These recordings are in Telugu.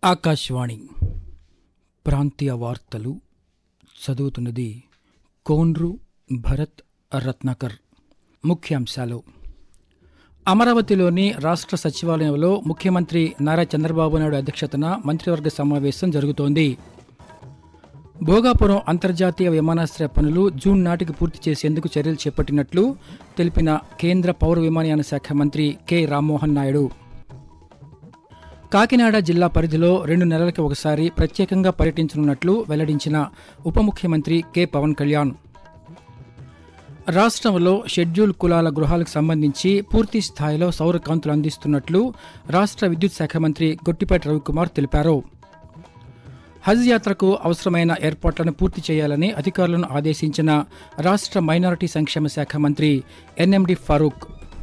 ఆకాశవాణి ప్రాంతీయ వార్తలు చదువుతున్నది కోన్రు భరత్ రత్నాకర్ ముఖ్యాంశాలు అమరావతిలోని రాష్ట్ర సచివాలయంలో ముఖ్యమంత్రి నారా చంద్రబాబు నాయుడు అధ్యక్షతన మంత్రివర్గ సమావేశం జరుగుతోంది భోగాపురం అంతర్జాతీయ విమానాశ్రయ పనులు జూన్ నాటికి పూర్తి చేసేందుకు చర్యలు చేపట్టినట్లు తెలిపిన కేంద్ర పౌర విమానయాన శాఖ మంత్రి కె రామ్మోహన్ నాయుడు కాకినాడ జిల్లా పరిధిలో రెండు నెలలకి ఒకసారి ప్రత్యేకంగా పర్యటించనున్నట్లు వెల్లడించిన ఉప ముఖ్యమంత్రి కె పవన్ కళ్యాణ్ రాష్ట్రంలో షెడ్యూల్ కులాల గృహాలకు సంబంధించి పూర్తి స్థాయిలో సౌర కాంతులు అందిస్తున్నట్లు రాష్ట్ర విద్యుత్ శాఖ మంత్రి గొట్టిపాటి రవికుమార్ తెలిపారు హజ్ యాత్రకు అవసరమైన ఏర్పాట్లను పూర్తి చేయాలని అధికారులను ఆదేశించిన రాష్ట్ర మైనారిటీ సంక్షేమ శాఖ మంత్రి ఎన్ఎండి ఫారూక్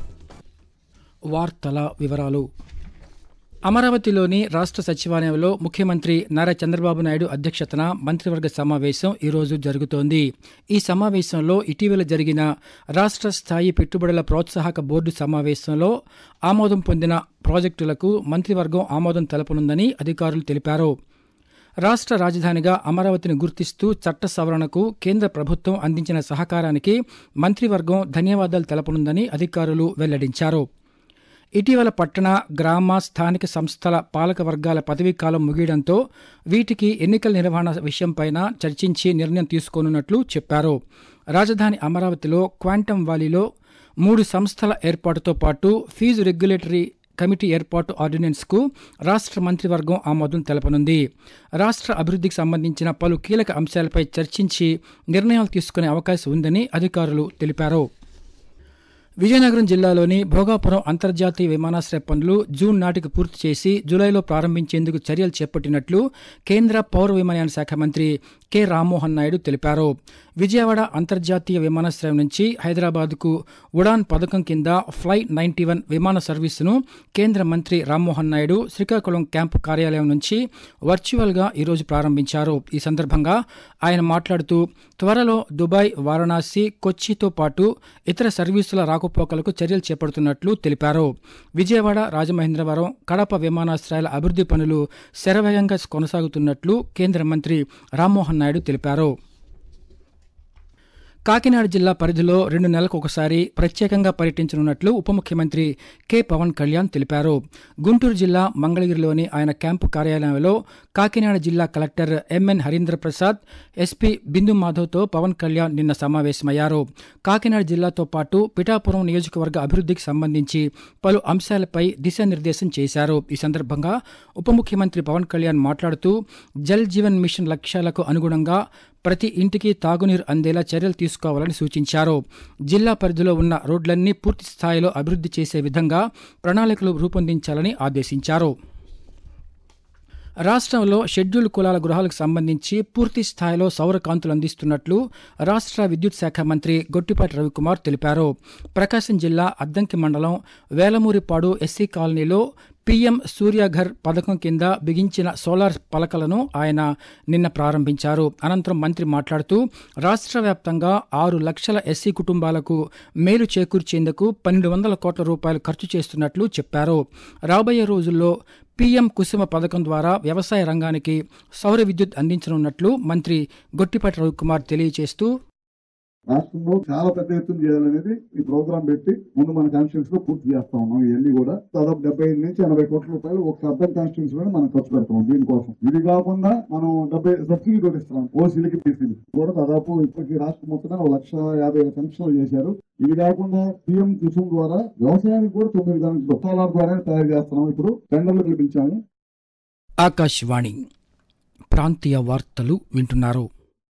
వార్తల వివరాలు అమరావతిలోని రాష్ట్ర సచివాలయంలో ముఖ్యమంత్రి నారా చంద్రబాబు నాయుడు అధ్యక్షతన మంత్రివర్గ సమావేశం ఈరోజు జరుగుతోంది ఈ సమావేశంలో ఇటీవల జరిగిన రాష్ట్ర స్థాయి పెట్టుబడుల ప్రోత్సాహక బోర్డు సమావేశంలో ఆమోదం పొందిన ప్రాజెక్టులకు మంత్రివర్గం ఆమోదం తెలపనుందని అధికారులు తెలిపారు రాష్ట్ర రాజధానిగా అమరావతిని గుర్తిస్తూ చట్ట సవరణకు కేంద్ర ప్రభుత్వం అందించిన సహకారానికి మంత్రివర్గం ధన్యవాదాలు తెలపనుందని అధికారులు వెల్లడించారు ఇటీవల పట్టణ గ్రామ స్థానిక సంస్థల పాలక వర్గాల పదవీకాలం ముగియడంతో వీటికి ఎన్నికల నిర్వహణ విషయంపైన చర్చించి నిర్ణయం తీసుకోనున్నట్లు చెప్పారు రాజధాని అమరావతిలో క్వాంటమ్ వాలీలో మూడు సంస్థల ఏర్పాటుతో పాటు ఫీజు రెగ్యులేటరీ కమిటీ ఏర్పాటు ఆర్డినెన్స్కు రాష్ట్ర మంత్రివర్గం ఆమోదం తెలపనుంది రాష్ట్ర అభివృద్ధికి సంబంధించిన పలు కీలక అంశాలపై చర్చించి నిర్ణయాలు తీసుకునే అవకాశం ఉందని అధికారులు తెలిపారు విజయనగరం జిల్లాలోని భోగాపురం అంతర్జాతీయ విమానాశ్రయ పనులు జూన్ నాటికి పూర్తి చేసి జూలైలో ప్రారంభించేందుకు చర్యలు చేపట్టినట్లు కేంద్ర పౌర విమానయాన శాఖ మంత్రి కె రామ్మోహన్ నాయుడు తెలిపారు విజయవాడ అంతర్జాతీయ విమానాశ్రయం నుంచి హైదరాబాద్కు ఉడాన్ పథకం కింద ఫ్లై నైన్టీ వన్ విమాన సర్వీసును కేంద్ర మంత్రి రామ్మోహన్ నాయుడు శ్రీకాకుళం క్యాంపు కార్యాలయం నుంచి వర్చువల్గా ఈరోజు ప్రారంభించారు ఈ సందర్భంగా ఆయన మాట్లాడుతూ త్వరలో దుబాయ్ వారణాసి కొచ్చితో పాటు ఇతర సర్వీసుల రాకపోకలకు చర్యలు చేపడుతున్నట్లు తెలిపారు విజయవాడ రాజమహేంద్రవరం కడప విమానాశ్రయాల అభివృద్ధి పనులు శరవేగంగా కొనసాగుతున్నట్లు కేంద్ర మంత్రి రామ్మోహన్ నాయుడు తెలిపారు కాకినాడ జిల్లా పరిధిలో రెండు నెలలకు ఒకసారి ప్రత్యేకంగా పర్యటించనున్నట్లు ఉప ముఖ్యమంత్రి కె పవన్ కళ్యాణ్ తెలిపారు గుంటూరు జిల్లా మంగళగిరిలోని ఆయన క్యాంపు కార్యాలయంలో కాకినాడ జిల్లా collector M N Harindra Prasad SP Bindu మాధవ్తో పవన్ కళ్యాణ్ నిన్న సమావేశమయ్యారు కాకినాడ జిల్లాతో పాటు పిఠాపురం నియోజకవర్గ అభివృద్ధికి సంబంధించి పలు అంశాలపై దిశానిర్దేశం చేశారు ఈ సందర్భంగా ఉప ముఖ్యమంత్రి పవన్ కళ్యాణ్ మాట్లాడుతూ జల్ జీవన్ మిషన్ లక్ష్యాలకు అనుగుణంగా ప్రతి ఇంటికి తాగునీరు అందేలా చర్యలు తీసుకోవాలని సూచించారు జిల్లా పరిధిలో ఉన్న రోడ్లన్నీ పూర్తి స్థాయిలో అభివృద్ధి చేసే విధంగా ప్రణాళికలు రూపొందించాలని ఆదేశించారు రాష్ట్రంలో షెడ్యూల్ కులాల గృహాలకు సంబంధించి పూర్తి స్థాయిలో సౌర కాంతులు అందిస్తున్నట్లు రాష్ట్ర విద్యుత్ శాఖ మంత్రి గొట్టిపాటి రవికుమార్ తెలిపారు ప్రకాశం జిల్లా అద్దంకి మండలం వేలమూరిపాడు ఎస్సీ కాలనీలో పీఎం సూర్యఘర్ పథకం కింద బిగించిన సోలార్ పలకలను ఆయన నిన్న ప్రారంభించారు అనంతరం మంత్రి మాట్లాడుతూ రాష్ట్ర వ్యాప్తంగా ఆరు లక్షల ఎస్సీ కుటుంబాలకు మేలు చేకూర్చేందుకు పన్నెండు వందల కోట్ల రూపాయలు ఖర్చు చేస్తున్నట్లు చెప్పారు రాబోయే రోజుల్లో పీఎం కుసుమ పథకం ద్వారా వ్యవసాయ రంగానికి సౌర విద్యుత్ అందించనున్నట్లు మంత్రి గొట్టిపాటి రవికుమార్ తెలియజేస్తూ రాష్ట్రంలో చాలా పెద్ద ఎత్తున చేయాలనేది ఈ ప్రోగ్రామ్ పెట్టి ముందు మన కాన్స్టిట్యూన్స్ లో పూర్తి చేస్తా ఉన్నాం ఇవన్నీ కూడా దాదాపు డెబ్బై ఐదు నుంచి ఎనభై కోట్ల రూపాయలు ఒక అర్బన్ కాన్స్టిట్యూన్స్ లో మనం ఖర్చు పెడతాం దీనికోసం ఇది కాకుండా మనం డెబ్బై సబ్సిడీ కూడా ఇస్తున్నాం ఓసీలకి బీసీలకి కూడా దాదాపు ఇప్పటికి రాష్ట్రం మొత్తం ఒక లక్ష యాభై వేల పెన్షన్లు చేశారు ఇది కాకుండా పీఎం కుసుమ్ ద్వారా వ్యవసాయానికి కూడా తొమ్మిది గంటలు సోలార్ ద్వారా తయారు చేస్తున్నాం ఇప్పుడు టెండర్లు పిలిపించాము ఆకాశవాణి ప్రాంతీయ వార్తలు వింటున్నారు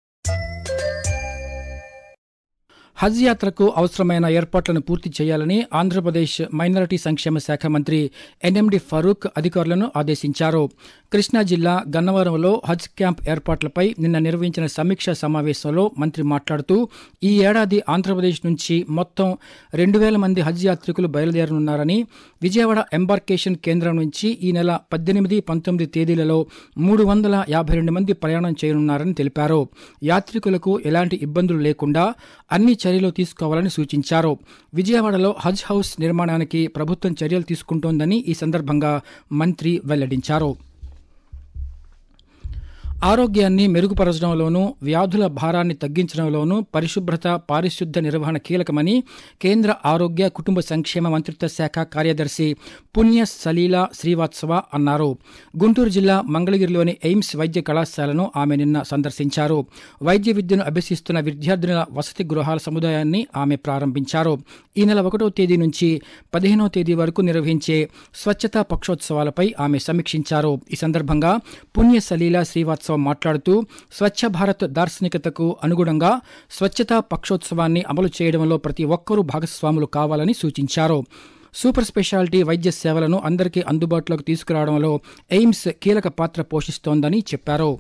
హజ్ యాత్రకు అవసరమైన ఏర్పాట్లను పూర్తి చేయాలని ఆంధ్రప్రదేశ్ మైనారిటీ సంక్షేమ శాఖ మంత్రి ఎన్ఎండి ఫరూక్ అధికారులను ఆదేశించారు కృష్ణా జిల్లా గన్నవరంలో హజ్ క్యాంప్ ఏర్పాట్లపై నిన్న నిర్వహించిన సమీక్షా సమావేశంలో మంత్రి మాట్లాడుతూ ఈ ఏడాది ఆంధ్రప్రదేశ్ నుంచి మొత్తం రెండు వేల మంది హజ్ యాత్రికులు బయలుదేరనున్నారని విజయవాడ ఎంబార్కేషన్ కేంద్రం నుంచి ఈ నెల పద్దెనిమిది పంతొమ్మిది తేదీలలో మూడు వందల యాభై రెండు మంది ప్రయాణం చేయనున్నారని తెలిపారు యాత్రికులకు ఎలాంటి ఇబ్బందులు లేకుండా అన్ని చర్యలు తీసుకోవాలని సూచించారు విజయవాడలో హజ్ హౌస్ నిర్మాణానికి ప్రభుత్వం చర్యలు తీసుకుంటోందని ఈ సందర్భంగా మంత్రి వెల్లడించారు ఆరోగ్యాన్ని మెరుగుపరచడంలోనూ వ్యాధుల భారాన్ని తగ్గించడంలోనూ పరిశుభ్రత పారిశుద్ధ్య నిర్వహణ కీలకమని కేంద్ర ఆరోగ్య కుటుంబ సంక్షేమ మంత్రిత్వ శాఖ కార్యదర్శి పుణ్య సలీల శ్రీవాత్సవ అన్నారు గుంటూరు జిల్లా మంగళగిరిలోని ఎయిమ్స్ వైద్య కళాశాలను ఆమె నిన్న సందర్శించారు వైద్య విద్యను అభ్యసిస్తున్న విద్యార్థుల వసతి గృహాల సముదాయాన్ని ఆమె ప్రారంభించారు ఈ నెల ఒకటో తేదీ నుంచి పదిహేనో తేదీ వరకు నిర్వహించే స్వచ్ఛతా పక్షోత్సవాలపై ఆమె సమీక్షించారు ఈ సందర్భంగా పుణ్య సలీల శ్రీవాత్సవ మాట్లాడుతూ స్వచ్ఛ భారత్ దార్శనికతకు అనుగుణంగా స్వచ్ఛతా పక్షోత్సవాన్ని అమలు చేయడంలో ప్రతి ఒక్కరూ భాగస్వాములు కావాలని సూచించారు సూపర్ స్పెషాలిటీ వైద్య సేవలను అందరికీ అందుబాటులోకి తీసుకురావడంలో ఎయిమ్స్ కీలక పాత్ర పోషిస్తోందని చెప్పారు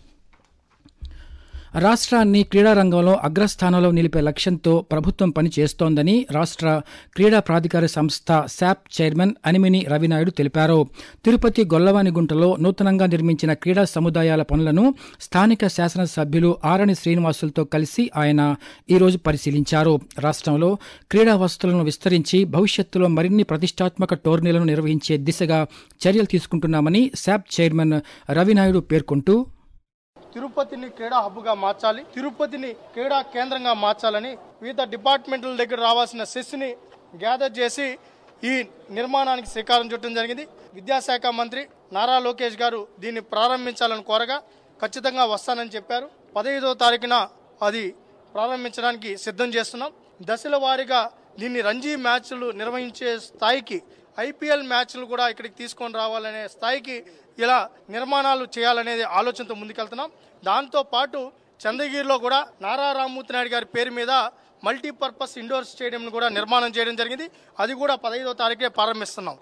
రాష్ట్రాన్ని క్రీడా రంగంలో అగ్రస్థానంలో నిలిపే లక్ష్యంతో ప్రభుత్వం పనిచేస్తోందని రాష్ట్ర క్రీడా ప్రాధికార సంస్థ శాప్ చైర్మన్ అనిమిని రవినాయుడు తెలిపారు తిరుపతి గొల్లవానిగుంటలో నూతనంగా నిర్మించిన క్రీడా సముదాయాల పనులను స్థానిక శాసనసభ్యులు ఆరణి శ్రీనివాసులతో కలిసి ఆయన ఈరోజు పరిశీలించారు రాష్ట్రంలో క్రీడా వసతులను విస్తరించి భవిష్యత్తులో మరిన్ని ప్రతిష్టాత్మక టోర్నీలను నిర్వహించే దిశగా చర్యలు తీసుకుంటున్నామని శాప్ చైర్మన్ రవినాయుడు పేర్కొంటూ తిరుపతిని క్రీడా హబ్గా మార్చాలి తిరుపతిని క్రీడా కేంద్రంగా మార్చాలని వివిధ డిపార్ట్మెంట్ల దగ్గర రావాల్సిన సెస్ని గ్యాదర్ చేసి ఈ నిర్మాణానికి శ్రీకారం చుట్టడం జరిగింది విద్యాశాఖ మంత్రి నారా లోకేష్ గారు దీన్ని ప్రారంభించాలని కోరగా ఖచ్చితంగా వస్తానని చెప్పారు పదహైదో తారీఖున అది ప్రారంభించడానికి సిద్ధం చేస్తున్నాం దశల వారీగా దీన్ని రంజీ మ్యాచ్లు నిర్వహించే స్థాయికి ఐపీఎల్ మ్యాచ్లు కూడా ఇక్కడికి తీసుకొని రావాలనే స్థాయికి ఇలా నిర్మాణాలు చేయాలనేది ఆలోచనతో ముందుకెళ్తున్నాం దాంతో పాటు చంద్రగిరిలో కూడా నారా రామ్మూర్తి నాయుడు గారి పేరు మీద మల్టీపర్పస్ ఇండోర్ స్టేడియంను కూడా నిర్మాణం చేయడం జరిగింది అది కూడా పదహైదో తారీఖే ప్రారంభిస్తున్నాం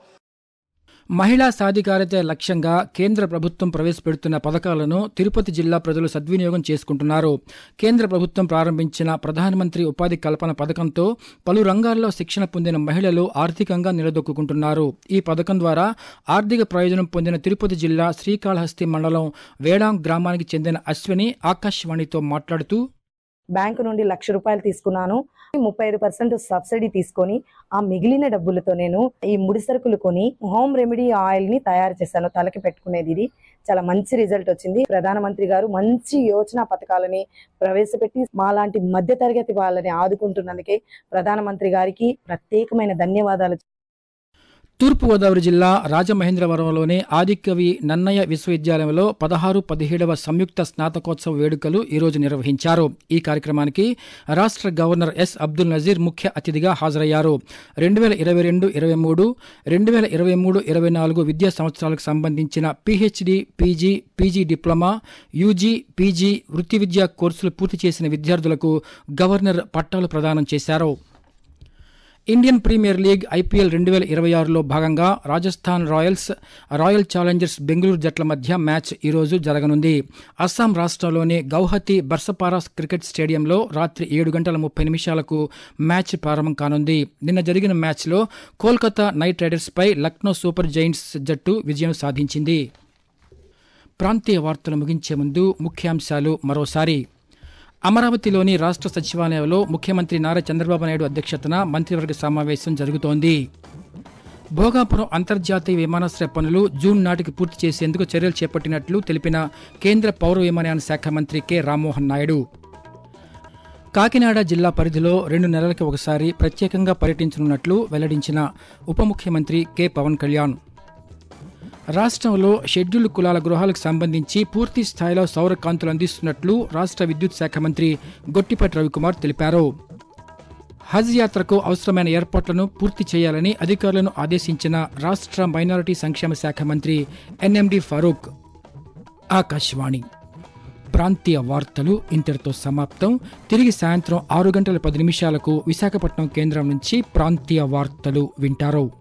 మహిళా సాధికారత లక్ష్యంగా కేంద్ర ప్రభుత్వం ప్రవేశపెడుతున్న పథకాలను తిరుపతి జిల్లా ప్రజలు సద్వినియోగం చేసుకుంటున్నారు కేంద్ర ప్రభుత్వం ప్రారంభించిన ప్రధానమంత్రి ఉపాధి కల్పన పథకంతో పలు రంగాల్లో శిక్షణ పొందిన మహిళలు ఆర్థికంగా నిలదొక్కుంటున్నారు ఈ పథకం ద్వారా ఆర్థిక ప్రయోజనం పొందిన తిరుపతి జిల్లా శ్రీకాళహస్తి మండలం వేడాం గ్రామానికి చెందిన అశ్విని ఆకాశవాణితో మాట్లాడుతూ బ్యాంకు నుండి లక్ష రూపాయలు తీసుకున్నాను ముప్పై ఐదు పర్సెంట్ సబ్సిడీ తీసుకొని ఆ మిగిలిన డబ్బులతో నేను ఈ ముడి సరుకులు కొని హోమ్ రెమెడీ ఆయిల్ ని తయారు చేశాను తలకి పెట్టుకునేది ఇది చాలా మంచి రిజల్ట్ వచ్చింది ప్రధానమంత్రి గారు మంచి యోచన పథకాలని ప్రవేశపెట్టి మాలాంటి మధ్య తరగతి వాళ్ళని ఆదుకుంటున్నందుకే ప్రధానమంత్రి గారికి ప్రత్యేకమైన ధన్యవాదాలు తూర్పుగోదావరి జిల్లా రాజమహేంద్రవరంలోని ఆదికవి నన్నయ్య విశ్వవిద్యాలయంలో పదహారు పదిహేడవ సంయుక్త స్నాతకోత్సవ వేడుకలు ఈరోజు నిర్వహించారు ఈ కార్యక్రమానికి రాష్ట్ర గవర్నర్ ఎస్ అబ్దుల్ నజీర్ ముఖ్య అతిథిగా హాజరయ్యారు రెండు వేల ఇరవై రెండు ఇరవై మూడు రెండు వేల ఇరవై మూడు ఇరవై నాలుగు విద్యా సంవత్సరాలకు సంబంధించిన PhD PG PG diploma UG PG వృత్తి విద్యా కోర్సులు పూర్తి చేసిన విద్యార్థులకు గవర్నర్ పట్టాలు ప్రదానం చేశారు ఇండియన్ ప్రీమియర్ లీగ్ ఐపీఎల్ రెండు వేల ఇరవై ఆరులో భాగంగా Rajasthan Royals Royal Challengers Bengaluru జట్ల మధ్య మ్యాచ్ ఈరోజు జరగనుంది అస్సాం రాష్ట్రంలోని గౌహతి బర్సపారా క్రికెట్ స్టేడియంలో రాత్రి ఏడు గంటల ముప్పై నిమిషాలకు మ్యాచ్ ప్రారంభం కానుంది నిన్న జరిగిన మ్యాచ్లో కోల్కతా నైట్ రైడర్స్పై లక్నో సూపర్ జైంట్స్ జట్టు విజయం సాధించింది ప్రాంతీయ వార్తలు ముగించే ముందు ముఖ్యాంశాలు మరోసారి అమరావతిలోని రాష్ట్ర సచివాలయంలో ముఖ్యమంత్రి నారా చంద్రబాబు నాయుడు అధ్యక్షతన మంత్రివర్గ సమావేశం జరుగుతోంది భోగాపురం అంతర్జాతీయ విమానాశ్రయ పనులు జూన్ నాటికి పూర్తి చేసేందుకు చర్యలు చేపట్టినట్లు తెలిపిన కేంద్ర పౌర విమానయాన శాఖ మంత్రి కె రామ్మోహన్ నాయుడు కాకినాడ జిల్లా పరిధిలో రెండు నెలలకి ఒకసారి ప్రత్యేకంగా పర్యటించనున్నట్లు వెల్లడించిన ఉప ముఖ్యమంత్రి కె పవన్ కళ్యాణ్ రాష్ట్రంలో షెడ్యూల్ కులాల గృహాలకు సంబంధించి పూర్తి స్థాయిలో సౌర కాంతులు అందిస్తున్నట్లు రాష్ట్ర విద్యుత్ శాఖ మంత్రి గొట్టిపాటి రవికుమార్ తెలిపారు హజ్ యాత్రకు అవసరమైన ఏర్పాట్లను పూర్తి చేయాలని అధికారులను ఆదేశించిన రాష్ట్ర మైనారిటీ సంక్షేమ శాఖ మంత్రి ఎన్ఎండి ఫరూక్ ఆకాశవాణి ప్రాంతీయ వార్తలు ఇంతటితో సమాప్తం తిరిగి సాయంత్రం ఆరు గంటల పది నిమిషాలకు విశాఖపట్నం కేంద్రం నుంచి ప్రాంతీయ వార్తలు వింటారు